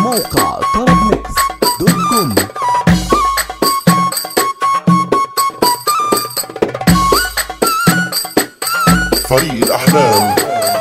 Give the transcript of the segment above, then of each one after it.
موقع طرب ميكس دوت كوم فريق الأحلام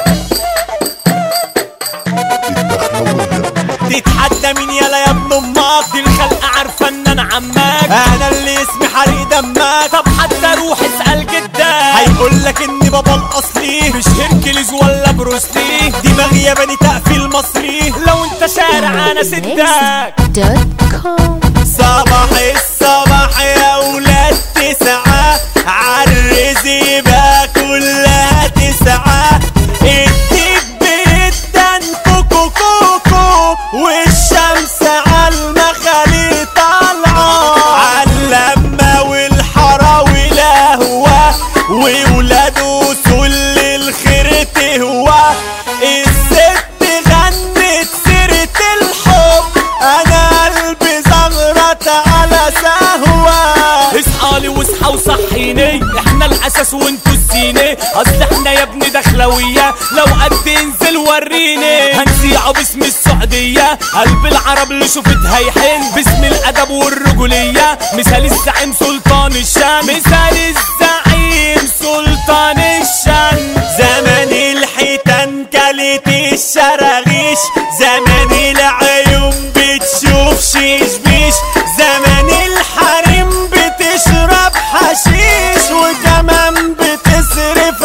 الدخلوية تتحدى مين يلا يا ابن امك دي الخلق عارفه ان انا عماك انا اللي اسمي حريق دمك طب حتى روح اسال جدك هيقول لك اني بابا الاصلي مش هيركلز ولا بروسلي دماغي ياباني تقفيل مصري لو انت شارع انا سدك دوت كوم صباح الصباح يا ولاد تسعة عالرزق بقى كلها تسعة الديك بيدن كوكو كوكو والشمس عالمخالي طالعة عاللمة والحراوي لهوة وولاده سل الخير تهوى الست غنت سيرة الحب انا قلبي زغرت على سهوة اصحالي واصحى وصحيني احنا الاساس وانتوا الزينة اصل احنا يا ابني دخلوية لو قد انزل وريني هنسيعه باسم السعودية قلب العرب اللي شفتها يحن باسم الادب والرجولية مثال الزعيم سلطان الشام مثال الزعيم سلطان الشام زمان الحيتان كلت الشراغيش زمان العيون بتشوف شيش بيش زمان الحريم بتشرب حشيش وكمان بتصرف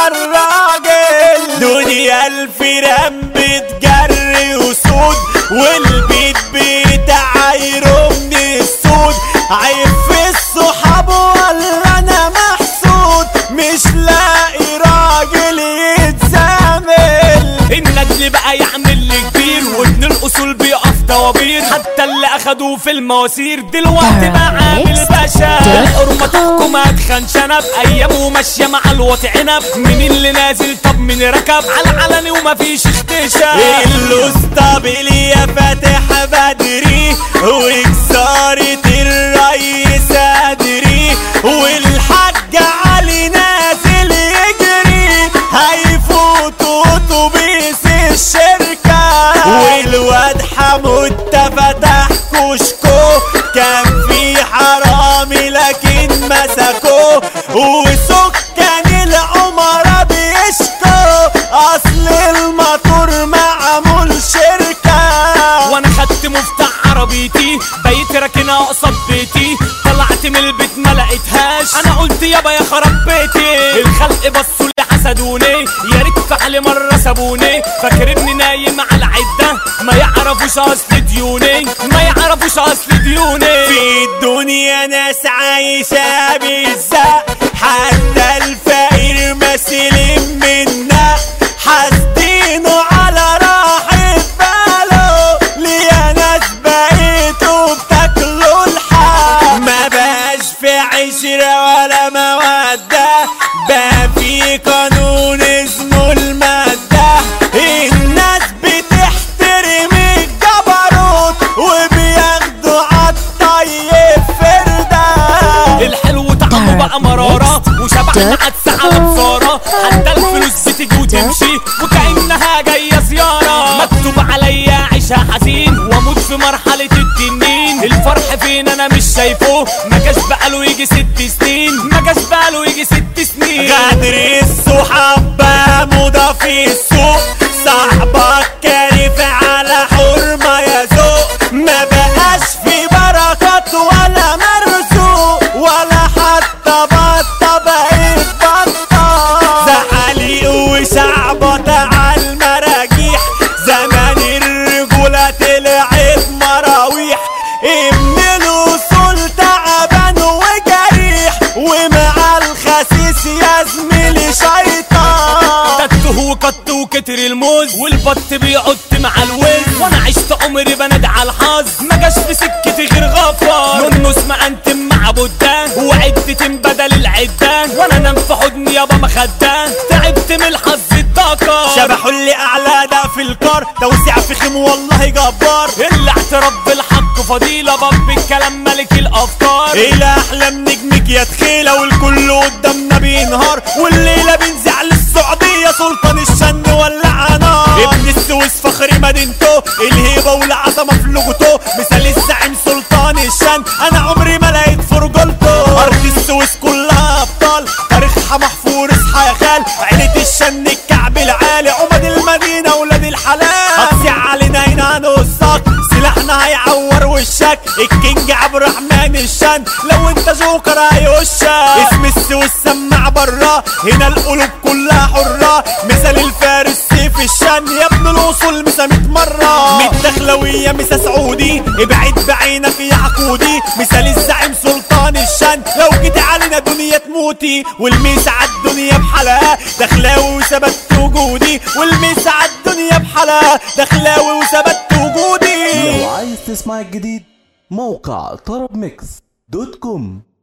عالراجل دنيا الفيران بتجري وسود والبيت بتعايره من السود عيب في الصحاب ولا انا محسود مش لاقي راجل يتزامل الندل بقى يعمل لي كبير وابن الاصول بيقف طوابير حتى اللي اخدوه في المواسير دلوقتي بقى عامل باشا الحرمه تحكم اتخن شنب ايامه ماشيه مع الوطي عنب مين اللي نازل طب مين ركب على العلني ومفيش اختشاء الاسطابيلية فاتح بدري وكسارة الرئيس ادري والحاج علي نازل يجري هيفوت اتوبيس الشركة والواد حمود فتح كشكو كان في حرامي لكن مسكوه وسكان العمارة بيشكوا اصل الموتور معمول شركة وانا خدت مفتاح عربيتي بقيت راكنها قصاد بيتي طلعت من البيت ما لقيتهاش انا قلت يابا يا خراب بيتي الخلق بصوا لي حسدوني يا ريت فعل مرة سابوني فاكرني نايم على العدة ما يعرفوش اصل ديوني ما يعرفوش اصل ديوني في الدنيا ناس عايشة بالزق حتى الفقير مسلم منا حاسدينه على راحة باله ليه ناس بقيتوا بتاكلوا الحق ما بقاش في عشرة ولا مودة بقى في قانون اسمه المادة الناس بتحترم الجبروت وبياخدوا عالطيب فردة الحلو طعمه بقى مرارة وشبعنا عدس على بصارة حتى الفلوس بتيجي وتمشي وكأنها جاية زيارة مكتوب عليا عيشها حزين واموت في مرحلة التنين الفرح فين انا مش شايفه ما جاش بقاله يجي ست سنين ما جاش بقاله يجي ست سنين غادر الصحاب بقى موضة في السوق صاحبك كارف على حرمة يا ذوق ما بقاش في بركات ولا مرزوق ولا حتى بطة بقيت بطة زعلي وشعبط على المراجيح زمان الرجولة طلعت مراويح ابن الوصول تعبان وجريح ومع الخسيس يا زميلي شيطان تته وقط وكتر الموز والبط بيقط مع الوز وانا عشت عمري بنادي على الحظ ما جاش في سكتي غير غفار نونس ما انتم مع بودان وعدة بدل العدان وانا انام في حضني يابا مخدان تعبت من الحظ الطاقة شبحوا اللي اعلى ده في الكار توسيع في خيم والله جبار اللي اعترف بالحق فضيلة باب الكلام ملك الافكار الى احلام نجمك يا تخيلة والكل قدامنا بينهار والليلة بنزعل السعودية سلطان الشن ولع نار ابن السويس فخر مدينته الهيبة والعظمة في لغته مثال الزعيم سلطان الشان انا عمري ما لقيت فرجلته ارض السويس كلها ابطال تاريخها محفور اصحى يا خال عيلة الشن الكعب العالي عمد المدينة ولاد الحلال هتصيع علينا هنا هنقصك سلاحنا هيعور وشك الكينج عبد الرحمن الشان لو انت جوكر هيوشك اسم السويس سمع برا هنا القلوب كلها حرة مثال الفارس سيف الشان يا ابن الوصول مسا 100 مرة ميت دخلوية مسا سعودي ابعد بعينك يا عقودي مثال الزعيم سلطان الشان لو جيت علينا دنيا تموتي والميس عالدنيا بحلقة دخلاوي وثبت وجودي والميس عالدنيا بحلقة دخلاوي وثبت وجودي لو عايز تسمع الجديد موقع طرب ميكس دوت كوم